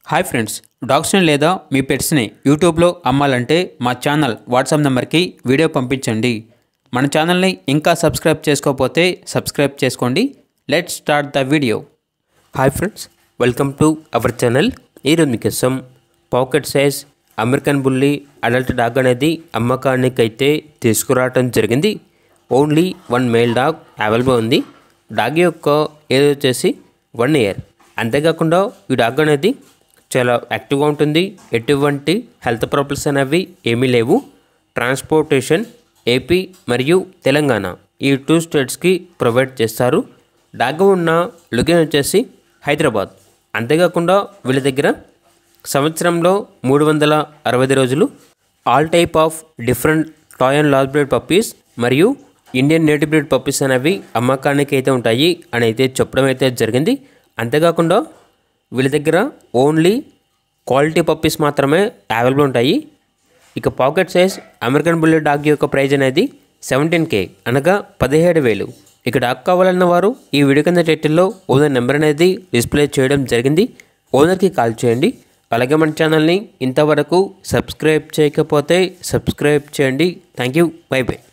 hi friends డాగ్స్ని లేదా మీ పెట్స్ని యూట్యూబ్లో అమ్మాలంటే మా ఛానల్ వాట్సాప్ నెంబర్కి వీడియో పంపించండి మన ఛానల్ని ఇంకా సబ్స్క్రైబ్ చేసుకోకపోతే సబ్స్క్రైబ్ చేసుకోండి let start the video hi friends welcome to our channel ఈరోజు మీకోసం pocket size American bully adult dog అనేది అమ్మకానికి అయితే తీసుకురావటం జరిగింది only one male dog available ఉంది డాగ్ యొక్క ఏజ్ వచ్చేసి వన్ ఇయర్ అంతేకాకుండా ఈ డాగ్ అనేది చాలా యాక్టివ్గా ఉంటుంది ఎటువంటి హెల్త్ ప్రాబ్లమ్స్ అనేవి ఏమీ లేవు ట్రాన్స్పోర్టేషన్ ఏపీ మరియు తెలంగాణ ఈ టూ స్టేట్స్కి ప్రొవైడ్ చేస్తారు డాగ్ ఉన్న లొకేషన్ వచ్చేసి హైదరాబాద్ అంతేకాకుండా వీళ్ళ దగ్గర సంవత్సరంలో మూడు వందల అరవై రోజులు all type of different toy and large breed puppies మరియు ఇండియన్ నేటివ్ బ్రీడ్ పప్పీస్ అనేవి అమ్మకానికి అయితే ఉంటాయి అని అయితే చెప్పడం అయితే జరిగింది అంతేకాకుండా వీళ్ళ దగ్గర ఓన్లీ క్వాలిటీ పప్పీస్ మాత్రమే అవైలబుల్ ఉంటాయి ఇక pocket size American bullet dog యొక్క ప్రైజ్ అనేది సెవెంటీన్ కే అనగా పదిహేడు వేలు ఇక డాగ్ కావాలన్న వారు ఈ వీడియో కింద టైటిల్లో ఓనర్ నెంబర్ అనేది డిస్ప్లే చేయడం జరిగింది ఓనర్కి కాల్ చేయండి అలాగే మన ఛానల్ని ఇంతవరకు సబ్స్క్రైబ్ చేయకపోతే సబ్స్క్రైబ్ చేయండి థ్యాంక్ యూ బై బై